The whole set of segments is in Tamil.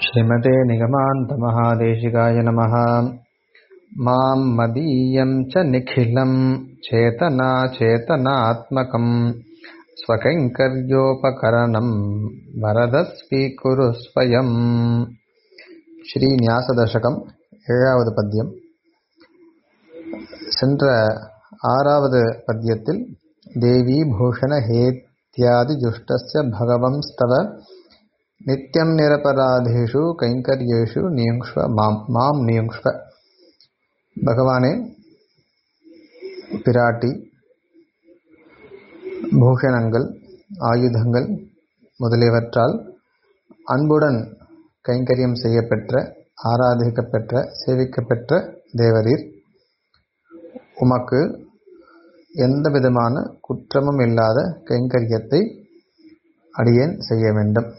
श्रीमते निगमान्तमहादेशिकाय नमः मां मदीयं च निखिलं चेतना चेतनात्मकं स्वकैङ्कर्योपकरणं वरद स्वीकुरु स्वयम् ஸ்ரீநியாசதசகம் ஏழாவது பத்தியம் சென்ற ஆறாவது பத்தியத்தில் தேவி பூஷண ஹேத்யாதி ஜுஷ்டஸ்ய பகவம்ஸ்தவ நித்யம் நிரபராதேஷு கைங்கரியேஷு நியுங்ஷ்வ மாம் மாம் நியுங்ஷ்வ பகவானே பிராட்டி பூஷணங்கள் ஆயுதங்கள் முதலியவற்றால் அன்புடன் கைங்கரியம் செய்யப்பெற்ற ஆராதிக்கப்பெற்ற சேவிக்கப்பெற்ற தேவரீர் உமக்கு எந்த விதமான குற்றமும் இல்லாத கைங்கரியத்தை அடியேன் செய்ய வேண்டும்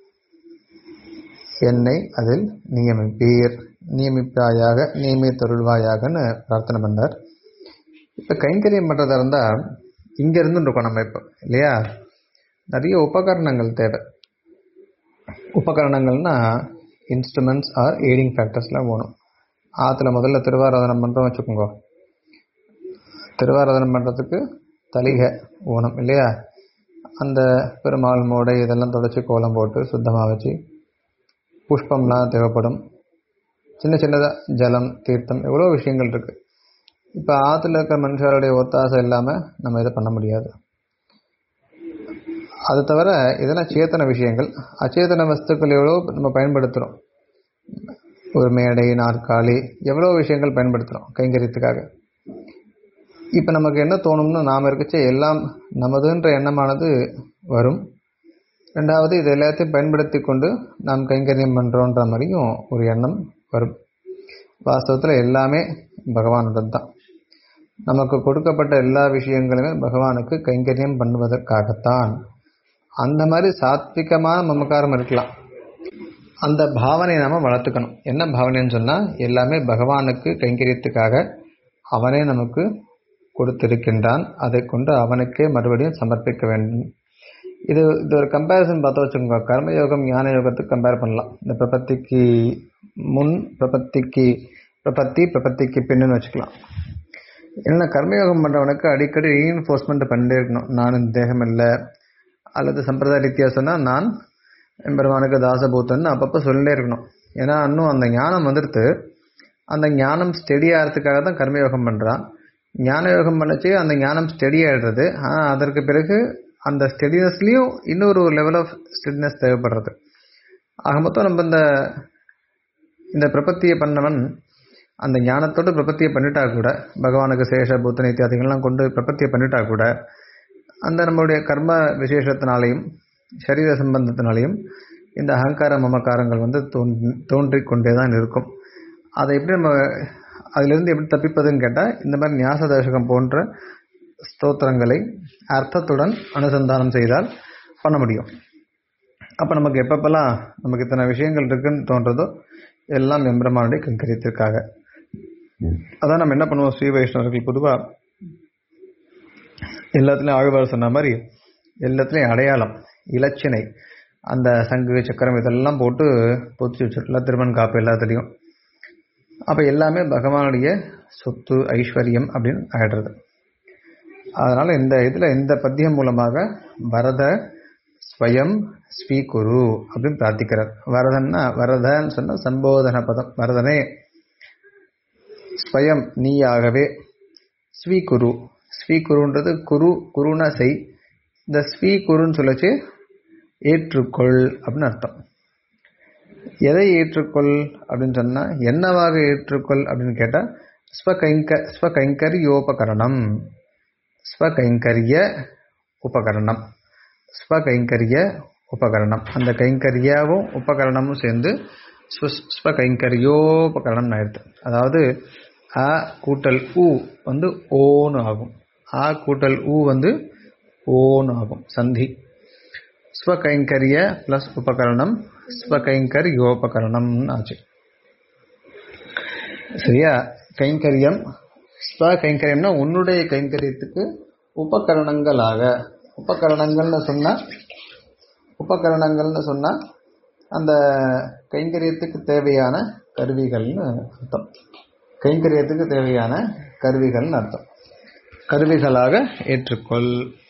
என்னை அதில் நியமிப்பீர் நியமிப்பாயாக நியமித்தருள்வாயாகன்னு பிரார்த்தனை பண்ணார் இப்போ கைங்கரியம் பண்ணுறதா இருந்தால் இங்கேருந்து இருக்கோம் நம்ம இப்போ இல்லையா நிறைய உபகரணங்கள் தேவை உபகரணங்கள்னா இன்ஸ்ட்ருமெண்ட்ஸ் ஆர் எய்டிங் ஃபேக்டர்ஸ்லாம் வேணும் ஆற்றுல முதல்ல திருவாராதனம் பண்ணுறோம் வச்சுக்கோங்க திருவாராதனம் பண்ணுறதுக்கு தலிகை ஓணும் இல்லையா அந்த பெருமாள் மூடை இதெல்லாம் தொடச்சி கோலம் போட்டு சுத்தமாக வச்சு புஷ்பம்லாம் தேவைப்படும் சின்ன சின்னதாக ஜலம் தீர்த்தம் எவ்வளோ விஷயங்கள் இருக்குது இப்போ ஆற்றுல இருக்கிற மனுஷருடைய ஒத்தாசை இல்லாமல் நம்ம இதை பண்ண முடியாது அது தவிர இதெல்லாம் சேத்தன விஷயங்கள் அச்சேதன வஸ்துக்கள் எவ்வளோ நம்ம பயன்படுத்துகிறோம் ஒரு மேடை நாற்காலி எவ்வளோ விஷயங்கள் பயன்படுத்துகிறோம் கைங்கரியத்துக்காக இப்போ நமக்கு என்ன தோணும்னு நாம் இருக்கச்சே எல்லாம் நமதுன்ற எண்ணமானது வரும் ரெண்டாவது இது எல்லாத்தையும் பயன்படுத்தி கொண்டு நாம் கைங்கரியம் பண்ணுறோன்ற மாதிரியும் ஒரு எண்ணம் வரும் வாஸ்தவத்தில் எல்லாமே பகவானோடது தான் நமக்கு கொடுக்கப்பட்ட எல்லா விஷயங்களுமே பகவானுக்கு கைங்கரியம் பண்ணுவதற்காகத்தான் அந்த மாதிரி சாத்விகமான மமக்காரம் இருக்கலாம் அந்த பாவனையை நாம் வளர்த்துக்கணும் என்ன பாவனைன்னு சொன்னால் எல்லாமே பகவானுக்கு கைங்கரியத்துக்காக அவனே நமக்கு கொடுத்திருக்கின்றான் அதை கொண்டு அவனுக்கே மறுபடியும் சமர்ப்பிக்க வேண்டும் இது இது ஒரு கம்பேரிசன் பார்த்து வச்சுக்கோங்க கர்மயோகம் ஞான யோகத்துக்கு கம்பேர் பண்ணலாம் இந்த பிரபத்திக்கு முன் பிரபத்திக்கு பிரபத்தி பிரபத்திக்கு பின்னுன்னு வச்சுக்கலாம் என்ன கர்மயோகம் பண்ணுறவனுக்கு அடிக்கடி ரீஎன்ஃபோர்ஸ்மெண்ட் பண்ணிட்டே இருக்கணும் நான் இந்த தேகம் இல்லை அல்லது சம்பிரதாய ரீதியாக சொன்னால் நான் எம்பெருமானுக்கு தாசபூத்தன் அப்பப்போ சொல்லிட்டே இருக்கணும் ஏன்னா இன்னும் அந்த ஞானம் வந்துடுத்து அந்த ஞானம் ஸ்டெடி ஆகிறதுக்காக தான் கர்மயோகம் பண்ணுறான் ஞான யோகம் பண்ணச்சு அந்த ஞானம் ஸ்டெடி ஆகிடுறது ஆனால் அதற்கு பிறகு அந்த ஸ்டெடினஸ்லேயும் இன்னொரு லெவல் ஆஃப் ஸ்டெடினஸ் தேவைப்படுறது ஆக மொத்தம் நம்ம இந்த இந்த பிரபத்தியை பண்ணவன் அந்த ஞானத்தோடு பிரபத்தியை பண்ணிட்டா கூட பகவானுக்கு சேஷ பூத்தன இத்தியாதிகள்லாம் கொண்டு பிரபத்தியை பண்ணிட்டா கூட அந்த நம்மளுடைய கர்ம விசேஷத்தினாலையும் சரீர சம்பந்தத்தினாலையும் இந்த அகங்கார மமக்காரங்கள் வந்து தோன்றி தோன்றிக் கொண்டே தான் இருக்கும் அதை எப்படி நம்ம அதிலிருந்து எப்படி தப்பிப்பதுன்னு கேட்டால் இந்த மாதிரி ஞாச தசகம் போன்ற ஸ்தோத்திரங்களை அர்த்தத்துடன் அனுசந்தானம் செய்தால் பண்ண முடியும் அப்போ நமக்கு எப்பப்பெல்லாம் நமக்கு இத்தனை விஷயங்கள் இருக்குன்னு தோன்றதோ எல்லாம் எம்பிரமானுடைய கங்கரியத்திற்காக அதான் நம்ம என்ன பண்ணுவோம் ஸ்ரீ வைஷ்ணவர்கள் பொதுவாக எல்லாத்துலேயும் ஆழ்வார் சொன்ன மாதிரி எல்லாத்துலேயும் அடையாளம் இலச்சினை அந்த சங்கு சக்கரம் இதெல்லாம் போட்டு பொத்தி வச்சிருக்கலாம் திருமண் காப்பு எல்லாத்துலேயும் அப்போ எல்லாமே பகவானுடைய சொத்து ஐஸ்வர்யம் அப்படின்னு ஆயிடுறது அதனால் இந்த இதில் இந்த பத்தியம் மூலமாக வரத ஸ்வயம் ஸ்வீகுரு அப்படின்னு பிரார்த்திக்கிறார் வரதன்னா வரதன்னு சொன்னால் சம்போதன பதம் வரதனே ஸ்வயம் நீயாகவே ஸ்வீகுரு ஸ்வீகுருன்றது குரு குருனா செய் இந்த ஸ்வீகுருன்னு சொல்லச்சு ஏற்றுக்கொள் அப்படின்னு அர்த்தம் எதை ஏற்றுக்கொள் அப்படின்னு சொன்னால் என்னவாக ஏற்றுக்கொள் அப்படின்னு கேட்டால் ஸ்வகைங்க ஸ்வகைங்கரியோபகரணம் ஸ்வகைங்கரிய உபகரணம் ஸ்வகைங்கரிய உபகரணம் அந்த கைங்கரியாவும் உபகரணமும் சேர்ந்து ஸ்வகைங்கரியோபகரணம் ஆயிடுது அதாவது அ கூட்டல் உ வந்து ஓன்னு ஆகும் ஆ கூட்டல் உ வந்து ஓன்னு ஆகும் சந்தி ஸ்வகைங்கரிய ப்ளஸ் உபகரணம் ஸ்வகைங்கர் யோபகரணம் ஆச்சு சரியா கைங்கரியம் ஸ்வ கைங்கரியம்னா உன்னுடைய கைங்கரியத்துக்கு உபகரணங்களாக உபகரணங்கள்னு சொன்னால் உபகரணங்கள்னு சொன்னால் அந்த கைங்கரியத்துக்கு தேவையான கருவிகள்னு அர்த்தம் கைங்கரியத்துக்கு தேவையான கருவிகள்னு அர்த்தம் கருவிகளாக ஏற்றுக்கொள்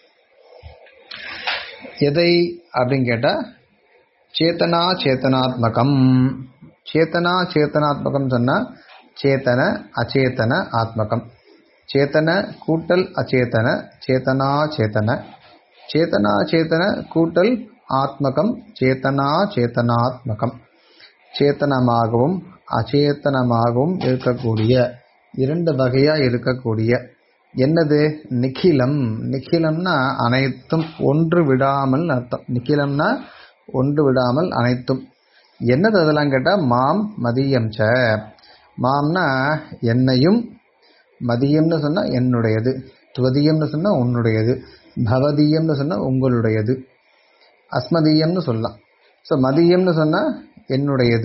எதை அப்படின்னு கேட்டா சேத்தனா சேத்தனாத்மகம் சேத்தனா சேத்தனாத்மகம் சொன்னா சேத்தன அச்சேதன ஆத்மகம் சேத்தன கூட்டல் அச்சேதன சேத்தனா சேத்தன சேத்தனா சேத்தன கூட்டல் ஆத்மகம் சேத்தனா சேத்தனாத்மகம் சேத்தனமாகவும் அச்சேத்தனமாகவும் இருக்கக்கூடிய இரண்டு வகையா இருக்கக்கூடிய என்னது நிখিலம் நிখিலம்னா அனைத்தும் ஒன்று விடாமல் அர்த்தம் நிখিலம்னா ஒன்று விடாமல் அனைத்தும் என்னது அதெல்லாம் கேட்டா மாம் மதியம் ச மாம்னா என்னையும் மதியம்னு சொன்னா என்னுடையது துவதியம்னு சொன்னா உன்னுடையது பவதீயம்னு சொன்னா உங்களுடையது அஸ்மதீயம்னு சொல்லலாம் ஸோ மதியம்னு சொன்னா என்னுடையது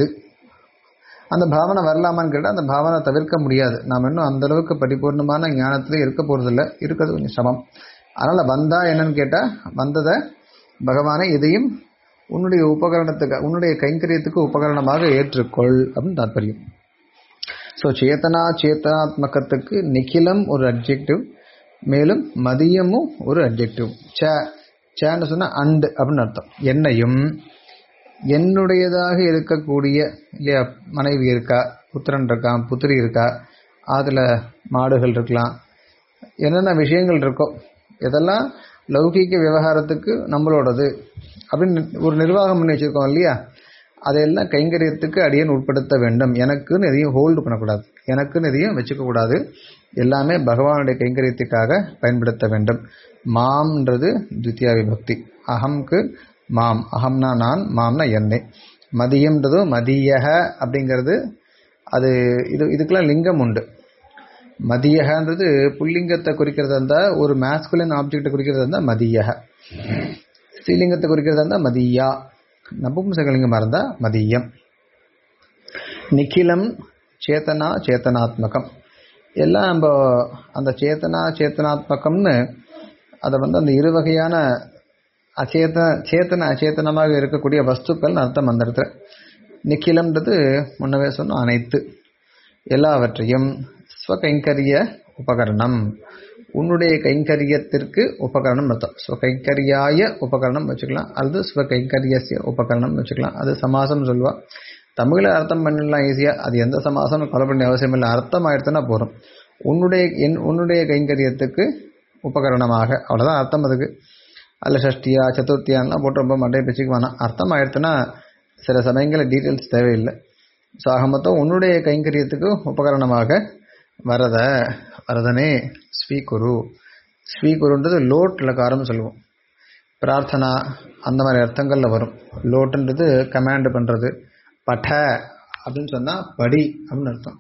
அந்த பாவனை வரலாமான்னு கேட்டால் அந்த பாவனை தவிர்க்க முடியாது நாம் இன்னும் அந்த அளவுக்கு பரிபூர்ணமான ஞானத்தில் இருக்க போகிறதில்ல இருக்கிறது கொஞ்சம் சமம் அதனால் வந்தா என்னன்னு கேட்டால் வந்ததை பகவானை இதையும் உன்னுடைய உபகரணத்துக்கு உன்னுடைய கைங்கரியத்துக்கு உபகரணமாக ஏற்றுக்கொள் அப்படின்னு தாற்பயம் ஸோ சேத்தனா சேத்தனாத்மகத்துக்கு நிখিலம் ஒரு அப்ஜெக்டிவ் மேலும் மதியமும் ஒரு அப்ஜெக்டிவ் ச சேன்னு சொன்னால் அண்டு அப்படின்னு அர்த்தம் என்னையும் என்னுடையதாக இருக்கக்கூடிய இல்லையா மனைவி இருக்கா புத்திரன் இருக்கான் புத்திரி இருக்கா அதில் மாடுகள் இருக்கலாம் என்னென்ன விஷயங்கள் இருக்கோ இதெல்லாம் லௌகீக விவகாரத்துக்கு நம்மளோடது அப்படின்னு ஒரு நிர்வாகம் பண்ணி வச்சுருக்கோம் இல்லையா அதையெல்லாம் கைங்கரியத்துக்கு அடியன் உட்படுத்த வேண்டும் எனக்குன்னு எதையும் ஹோல்டு பண்ணக்கூடாது எனக்குன்னு எதையும் வச்சுக்கக்கூடாது எல்லாமே பகவானுடைய கைங்கரியத்துக்காக பயன்படுத்த வேண்டும் மாம்ன்றது துத்தியா விபக்தி அகம்க்கு மாம் அகம்னா நான் மாம்னா என்னை மதியம்ன்றது மதியக அப்படிங்கிறது அது இது இதுக்கெல்லாம் லிங்கம் உண்டு மதியகன்றது புல்லிங்கத்தை குறிக்கிறதா இருந்தால் ஒரு மேஸ்குலின் ஆப்ஜெக்டை குறிக்கிறதா இருந்தால் மதியக ஸ்ரீலிங்கத்தை குறிக்கிறதா இருந்தால் மதியா நபும்சகலிங்கமாக இருந்தால் மதியம் நிখিலம் சேத்தனா சேத்தனாத்மகம் எல்லாம் நம்ம அந்த சேத்தனா சேத்தனாத்மகம்னு அதை வந்து அந்த இரு வகையான அச்சேதன சேத்தன அச்சேதனமாக இருக்கக்கூடிய வஸ்துக்கள் அர்த்தம் அந்த இடத்துல நிக்கிலம்ன்றது முன்னவே சொன்ன அனைத்து எல்லாவற்றையும் ஸ்வகைங்கரிய உபகரணம் உன்னுடைய கைங்கரியத்திற்கு உபகரணம் அர்த்தம் ஸ்வகைங்கரியாய உபகரணம் வச்சுக்கலாம் அல்லது ஸ்வகைங்கரியசிய உபகரணம் வச்சுக்கலாம் அது சமாசம் சொல்லுவா தமிழில் அர்த்தம் பண்ணிடலாம் ஈஸியாக அது எந்த சமாசம் கொலை பண்ண அவசியம் இல்லை அர்த்தம் ஆயிடுச்சுன்னா போதும் உன்னுடைய என் உன்னுடைய கைங்கரியத்துக்கு உபகரணமாக அவ்வளோதான் அர்த்தம் அதுக்கு அதில் ஷஷ்டியா சதுர்த்தியான்லாம் போட்டு ரொம்ப மண்டையை பிச்சுக்கு வேணாம் அர்த்தம் ஆயிடுச்சுன்னா சில சமயங்களில் டீட்டெயில்ஸ் தேவையில்லை ஸோ ஆக மொத்தம் உன்னுடைய கைங்கரியத்துக்கு உபகரணமாக வரத வரதனே ஸ்வீகுரு ஸ்வீகுருன்றது லோட் லகாரம் சொல்லுவோம் பிரார்த்தனா அந்த மாதிரி அர்த்தங்களில் வரும் லோட்டுன்றது கமாண்ட் பண்ணுறது பட அப்படின்னு சொன்னால் படி அப்படின்னு அர்த்தம்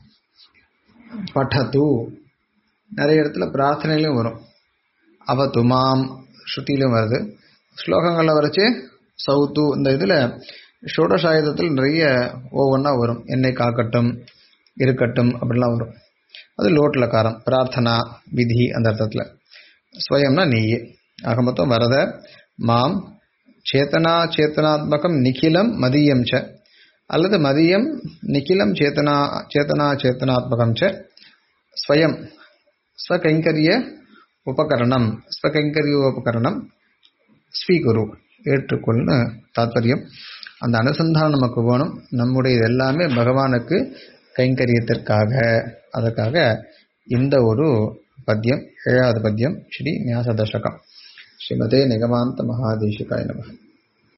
பட்டது நிறைய இடத்துல பிரார்த்தனையிலும் வரும் அவ துமாம் ஸ்ருதியிலும் வருது ஸ்லோகங்களில் வரைச்சு சவுத்து இந்த இதில் ஷோடசாயுதத்தில் நிறைய ஒவ்வொன்றா வரும் என்னை காக்கட்டும் இருக்கட்டும் அப்படிலாம் வரும் அது லோட்டில் காரம் பிரார்த்தனா விதி அந்த அர்த்தத்தில் ஸ்வயம்னா நீயே ஆக மொத்தம் வரத மாம் சேத்தனா சேத்தனாத்மகம் நிখিலம் மதியம் ச அல்லது மதியம் நிখিலம் சேத்தனா சேத்தனா சேத்தனாத்மகம் ச ஸ்வயம் ஸ்வகைங்கரிய உபகரணம் ஸ்வகைங்கரிய உபகரணம் ஸ்வீகுரு ஏற்றுக்கொள்னு தாத்பரியம் அந்த அனுசந்தானம் நமக்கு வேணும் நம்முடைய எல்லாமே பகவானுக்கு கைங்கரியத்திற்காக அதற்காக இந்த ஒரு பத்தியம் ஏழாவது பத்தியம் ஸ்ரீ ஞாச தசகம் ஸ்ரீமதே நிகமாந்த மகாதேசிகாய நம